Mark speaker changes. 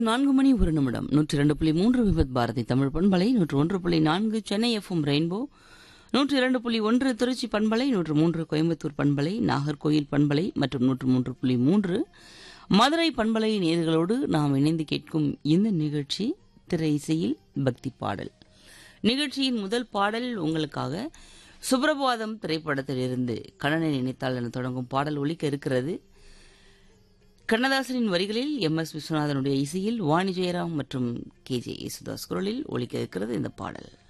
Speaker 1: நான்கு மணி ஒரு நிமிடம் நூற்றி இரண்டு புள்ளி மூன்று விபத் பாரதி தமிழ் பண்பலை நூற்று ஒன்று புள்ளி நான்கு சென்னை எஃப்எம் ரெயின்போ நூற்று இரண்டு புள்ளி ஒன்று திருச்சி பண்பலை நூற்று மூன்று கோயம்புத்தூர் பண்பலை நாகர்கோயில் பண்பலை மற்றும் நூற்று மூன்று புள்ளி மூன்று மதுரை பண்பலை நேர்களோடு நாம் இணைந்து கேட்கும் இந்த நிகழ்ச்சி திரை இசையில் பக்தி பாடல் நிகழ்ச்சியின் முதல் பாடல் உங்களுக்காக சுப்ரபாதம் திரைப்படத்திலிருந்து கண்ணனை நினைத்தால் என தொடங்கும் பாடல் ஒலிக்க இருக்கிறது கண்ணதாசனின் வரிகளில் எம் எஸ் விஸ்வநாதனுடைய இசையில் வாணி ஜெயராம் மற்றும் கே ஜே யேசுதாஸ் குரலில் ஒலிக்க இருக்கிறது இந்த பாடல்